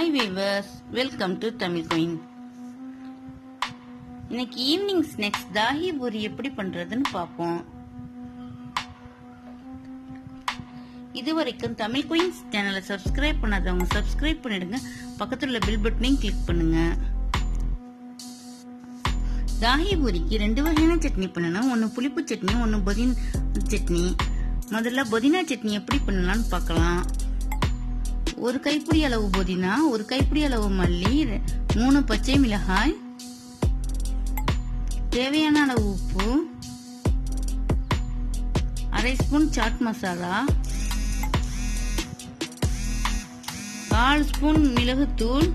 hi viewers welcome to Tamil queens இன்னைக்கு evening snacks dahi puri எப்படி பண்றதுன்னு பார்ப்போம் இது வரைக்கும் தமிழ் குயின்ஸ் சேனலை சப்ஸ்கிரைப் பண்ணாதவங்க சப்ஸ்கிரைப் பண்ணிடுங்க பக்கத்துல உள்ள பில் பட்டனையும் கிளிக் பண்ணுங்க தாஹி பூரிக்கு ரெண்டு வகையான சட்னி பண்ணணும் ஒன்று புளிப்பு சட்னி ஒன்று புதினா சட்னி முதல்ல புதினா சட்னி எப்படி பண்ணலாம்னு பார்க்கலாம் ஒரு கைப்பிடி அளவு புதினா ஒரு கைப்பிடி அளவு மல்லி ரெ- மூணு பச்சை மிளகாய் தேவையான அளவு உப்பு அரை ஸ்பூன் சாட் மசாலா கால் ஸ்பூன் மிளகுத்தூள்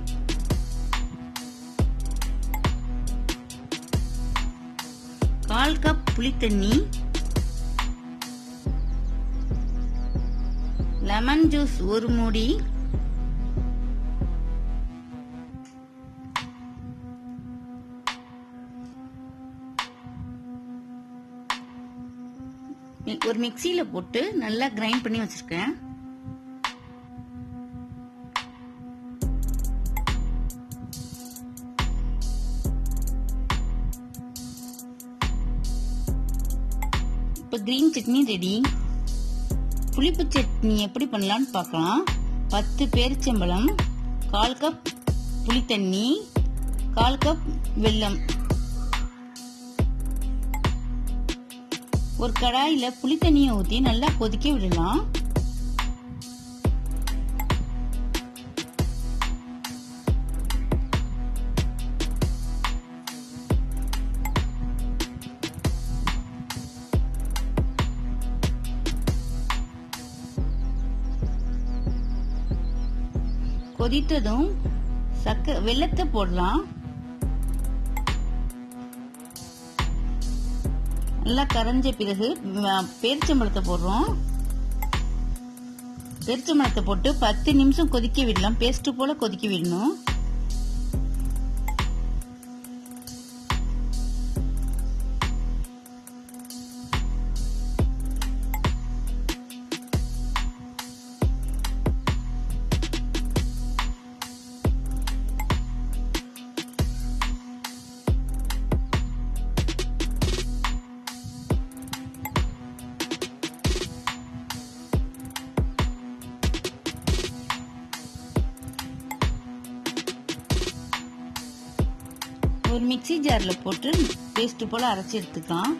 கால் கப் புளித்தண்ணி லெமன் ஜூஸ் ஒரு மூடி மி- ஒரு மிக்சியில போட்டு நல்லா கிரைண்ட் பண்ணி வச்சிருக்கேன் இப்ப கிரீன் சட்னி ரெடி புளிப்பு சட்னி எப்படி பண்ணலாம்னு பார்க்கலாம் பத்து பேரிச்சம்பழம் கால் கப் புளித்தண்ணி கால் கப் வெல்லம் ஒரு கடாயில புளித்தண்ணியை ஊத்தி நல்லா கொதிக்க விடலாம் கொதித்ததும் சக்க வெள்ளத்தை போடலாம் நல்லா கரைஞ்ச பிறகு ம- பேரிச்சம்பழத்தை போடுறோம் பேரிச்சம்பழத்தை போட்டு பத்து நிமிஷம் கொதிக்க விடலாம் பேஸ்ட் போல கொதிக்க விடணும் ஒரு மிக்ஸி ஜார்ல போட்டு பேஸ்ட் போல அரைச்சி எடுத்துக்கலாம்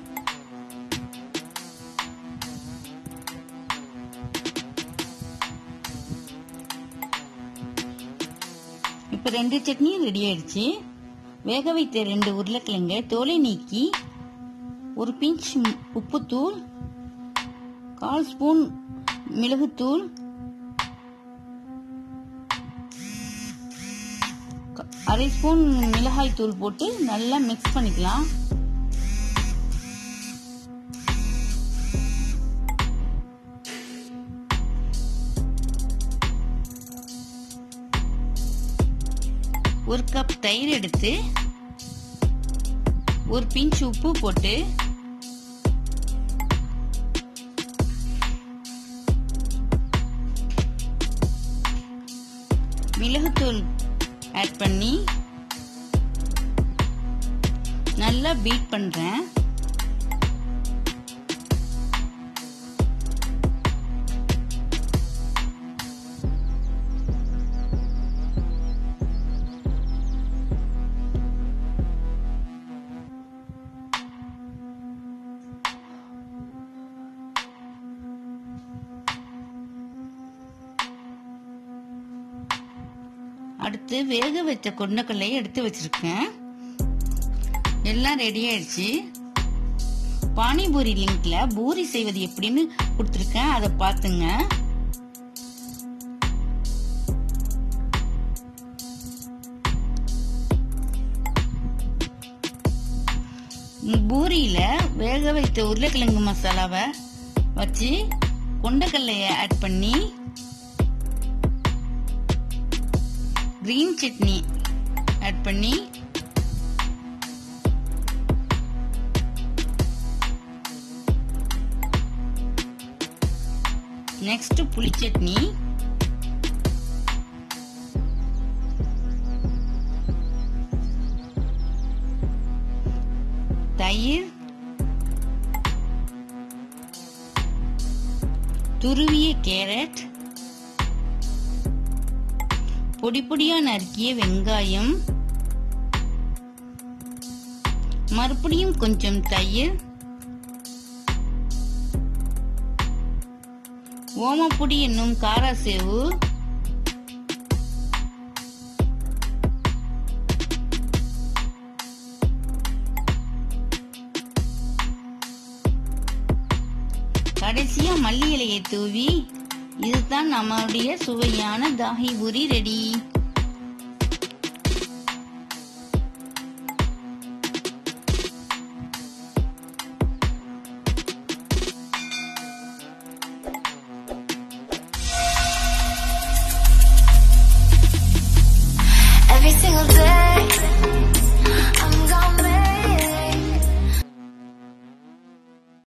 இப்ப ரெண்டு சட்னியும் ரெடி ஆயிடுச்சு வேக வைத்த ரெண்டு உருளைக்கிழங்க தோலை நீக்கி ஒரு பிஞ்ச் ம்- உப்புத்தூள் கால் ஸ்பூன் மிளகுத்தூள் க- அரை ஸ்பூன் மிளகாய் தூள் போட்டு நல்லா மிக்ஸ் பண்ணிக்கலாம் ஒரு கப் தயிர் எடுத்து ஒரு பிஞ்ச் உப்பு போட்டு மிளகுத்தூள் ஆட் பண்ணி நல்லா பீட் பண்றேன் அடுத்து வேக வச்ச கொண்டக்கல்லையை எடுத்து வச்சிருக்கேன் எல்லாம் ரெடி ஆயிடுச்சு பானிபூரி லிங்க்ல பூரி செய்வது எப்படின்னு கொடுத்துருக்கேன் அதை பார்த்துங்க ம், பூரியில வேக வைத்த உருளைக்கிழங்கு மசாலாவை வச்சு கொண்டக்கல்லையை ஆட் பண்ணி கிரீன் சட்னி ஆட் பண்ணி நெக்ஸ்ட் புளி சட்னி துருவிய கேரட் பொடி பொடியா நறுக்கிய வெங்காயம் மறுபடியும் கொஞ்சம் தயிர் ஓமப்பொடி என்னும் காராசேவு கடைசியா மல்லி இலையை தூவி இதுதான் நம்மளுடைய சுவையான தாஹி பூரி ரெடி